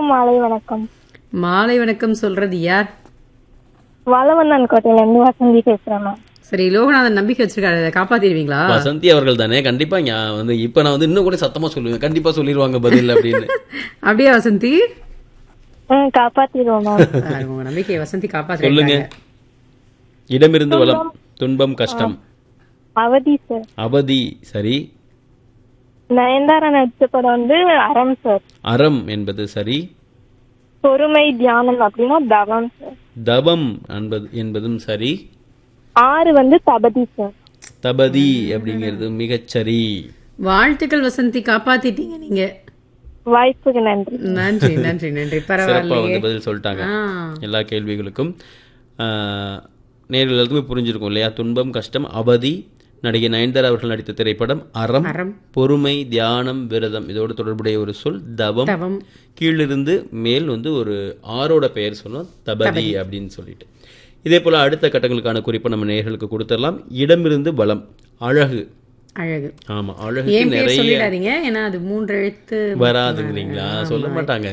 இருவருக்கும் மாலை வணக்கம் மாலை வணக்கம் சொல்றது யார் வளவண்ணன் கோட்டையில இருந்து வசந்தி பேசுறேன் மேம் சரி லோகநாதன் நம்பிக்கை வச்சிருக்காரு அதை காப்பாத்திடுவீங்களா வசந்தி அவர்கள் தானே கண்டிப்பா ஞா- வந்து இப்ப நான் வந்து இன்னும் கூட சத்தமா சொல்லுவேன் கண்டிப்பா சொல்லிருவாங்க பதில் அப்படின்னு அப்படியே வசந்தி ம் காப்பாத்திடுவோம் மேம் பாருங்க, உங்க நம்பிக்கையை வசந்தி சொல்லுங்க காப்பாத்துறாங்க இடமிருந்து வளம் துன்பம் கஷ்டம் அவதி சார் அவதி சரி நயன்தாரா நடிச்ச படம் வந்து அறம் சார் அறம் என்பது சரி பொறுமை தியானம் அப்படின்னா தவம் சார் தவம் என்பது என்பதும் சரி ஆறு வந்து தபதி சார் தபதி அப்படிங்கிறது மிகச்சரி வாழ்த்துக்கள் வசந்தி காப்பாத்திட்டீங்க நீங்க வாய்ப்புக்கு நன்றி நன்றி நன்றி நன்றி சிறப்பா பரவாயில்லையே வந்து பதில் சொல்லிட்டாங்க ஆ, எல்லா கேள்விகளுக்கும் ஆஹ், நேர்கள் எல்லாத்துக்குமே புரிஞ்சிருக்கும் இல்லையா துன்பம் கஷ்டம் அவதி நடிகை நயன்தாரா அவர்கள் நடித்த திரைப்படம் அறம் அறம் பொறுமை தியானம் விரதம் இதோடு தொடர்புடைய ஒரு சொல் தவம் தவம் கீழிருந்து மேல் வந்து ஒரு ஆரோட பெயர் சொல்லும் தபதி அப்படின்னு சொல்லிட்டு இதே போல அடுத்த கட்டங்களுக்கான குறிப்பை நம்ம நேர்களுக்கு கொடுத்துடலாம் இடமிருந்து பலம் அழகு அழகு ஆமா அழகுக்கு ஏன் பேர் நிறைய சொல்லிடாதீங்க ஏன்னா அது மூன்று எழுத்து வராதுங்கிறீங்களா சொல்ல மாட்டாங்க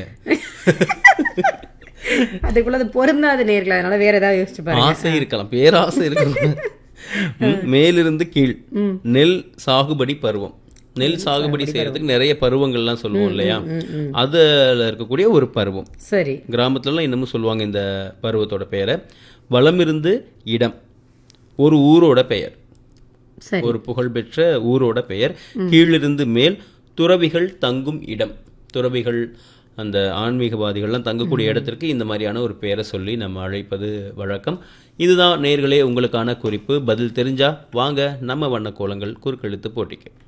அதுக்குள்ள அது பொருந்தாத நேர்கள் அதனால வேற ஏதாவது யோசிச்சு பாருங்க ஆசை இருக்கலாம் பேராசை இருக்கலாம் ம், மேலிருந்து கீழ் நெல் சாகுபடி பருவம் நெல் சாகுபடி செய்யறதுக்கு நிறைய பருவங்கள்லாம் சொல்லுவோம் இல்லையா அதுல இருக்கக்கூடிய ஒரு பருவம் சரி கிராமத்துலலாம் இன்னமும் சொல்லுவாங்க இந்த பருவத்தோட பெயரை வலமிருந்து இடம் ஒரு ஊரோட பெயர் சரி ஒரு புகழ்பெற்ற ஊரோட பெயர் கீழிருந்து மேல் துறவிகள் தங்கும் இடம் துறவிகள் அந்த ஆன்மீகவாதிகள்லாம் தங்கக்கூடிய இடத்திற்கு இந்த மாதிரியான ஒரு பெயரை சொல்லி நம்ம அழைப்பது வழக்கம் இதுதான் நேர்களே உங்களுக்கான குறிப்பு பதில் தெரிஞ்சா வாங்க நம்ம வண்ண கோலங்கள் குறுக்கெழுத்து போட்டிக்கு